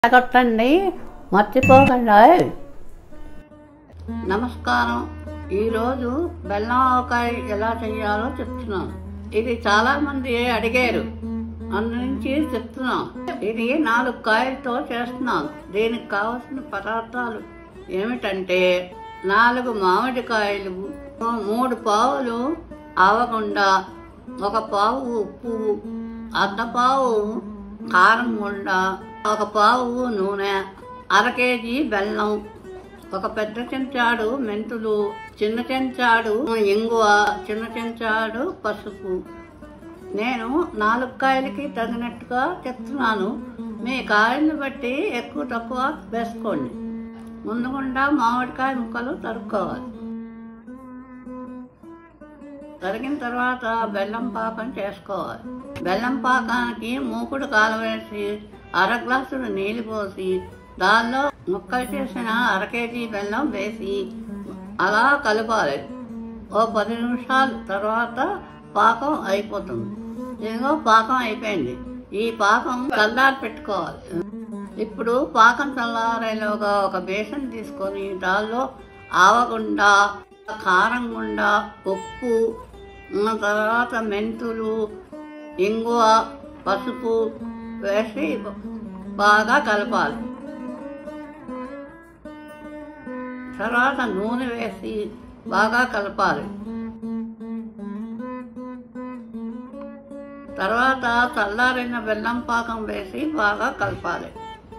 కొట్టండి మర్చిపోకుండా నమస్కారం ఈరోజు బెల్లం ఆవకాయ ఎలా చేయాలో చెప్తున్నాను ఇది చాలా మంది అడిగారు అందు నుంచి చెప్తున్నాం ఇది నాలుగు కాయలతో చేస్తున్నాం దీనికి కావలసిన పదార్థాలు ఏమిటంటే నాలుగు మామిడికాయలు మూడు పావులు ఆవగుండ ఒక పావు ఉప్పు అర్ధ పావు కారం గుండ ఒక పావు నూనె అర కేజీ బెల్లం ఒక పెద్ద చెంచాడు మెంతులు చిన్న చెంచాడు ఇంగువ చిన్న చెంచాడు పసుపు నేను నాలుగు కాయలకి తగినట్టుగా చెప్తున్నాను మీ కాయలను బట్టి ఎక్కువ తక్కువ వేసుకోండి ముందుగుండా మామిడికాయ ముక్కలు తరుక్కోవాలి తరిగిన తర్వాత బెల్లం పాకం చేసుకోవాలి బెల్లం పాకానికి మూకుడు కాలవేసి అర గ్లాసులు నీళ్లు పోసి దానిలో ముక్కలు చేసిన అర కేజీ బెల్లం వేసి అలా కలపాలి ఓ పది నిమిషాల తర్వాత పాకం అయిపోతుంది ఇదిగో పాకం అయిపోయింది ఈ పాకం చల్లారి పెట్టుకోవాలి ఇప్పుడు పాకం చల్లారేలోగా ఒక బేసన్ తీసుకొని దానిలో ఆవగుండ కారం గుండ ఉప్పు ఆ తర్వాత మెంతులు ఇంగువ పసుపు వేసి బాగా కలపాలి తర్వాత నూనె వేసి బాగా కలపాలి తర్వాత చల్లారిన బెల్లం పాకం వేసి బాగా కలపాలి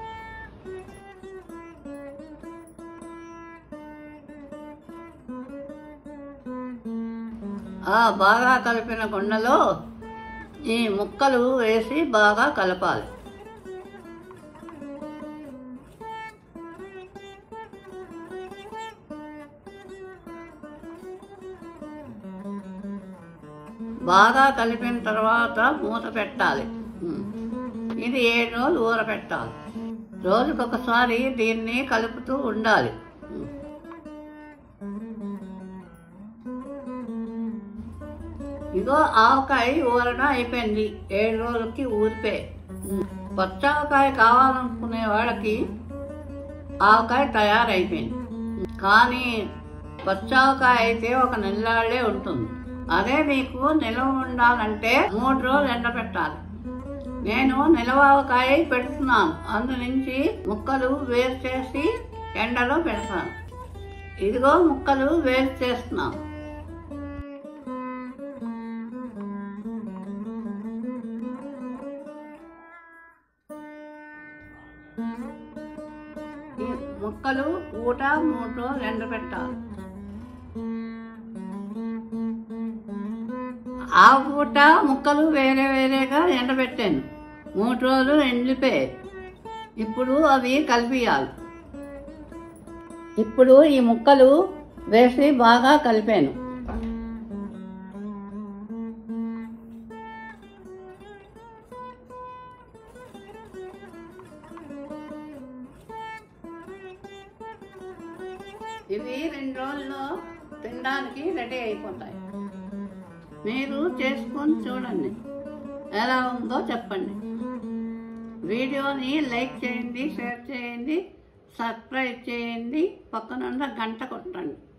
ఆ బాగా కలిపిన గుండలో ఈ ముక్కలు వేసి బాగా కలపాలి బాగా కలిపిన తర్వాత మూత పెట్టాలి ఉమ్. ఇది ఏడు రోజులు ఊర పెట్టాలి రోజుకొకసారి దీన్ని కలుపుతూ ఉండాలి ఉమ్. ఇగో ఆవకాయ ఊరడం అయిపోయింది ఏడు రోజులకి ఊరిపోయి పచ్చావకాయ కావాలనుకునే వాళ్ళకి ఆవకాయ తయారైపోయింది కానీ పచ్చావకాయ అయితే ఒక నెల్లాళ్ళే ఉంటుంది అదే మీకు నిల్వ ఉండాలంటే మూడు రోజులు ఎండబెట్టాలి నేను నిలవావకాయ పెడుతున్నాను అందు నుంచి ముక్కలు వేరు చేసి ఎండలో పెడతాను ఇదిగో ముక్కలు వేరు చేస్తున్నాను ఈ ముక్కలు ఊట మూడు రోజులు ఎండబెట్టాలి ఆ పూట ముక్కలు వేరే వేరేగా ఎండబెట్టాను మూడు రోజులు ఎండిపోయాయి ఇప్పుడు అవి కలిపియాలి ఇప్పుడు ఈ ముక్కలు వేసి బాగా కలిపాను ఇవి రెండు రోజుల్లో తినడానికి రెడీ అయిపోతాయి మీరు చేసుకొని చూడండి ఎలా ఉందో చెప్పండి వీడియోని లైక్ చేయండి షేర్ చేయండి సబ్స్క్రైబ్ చేయండి పక్కనున్న గంట కొట్టండి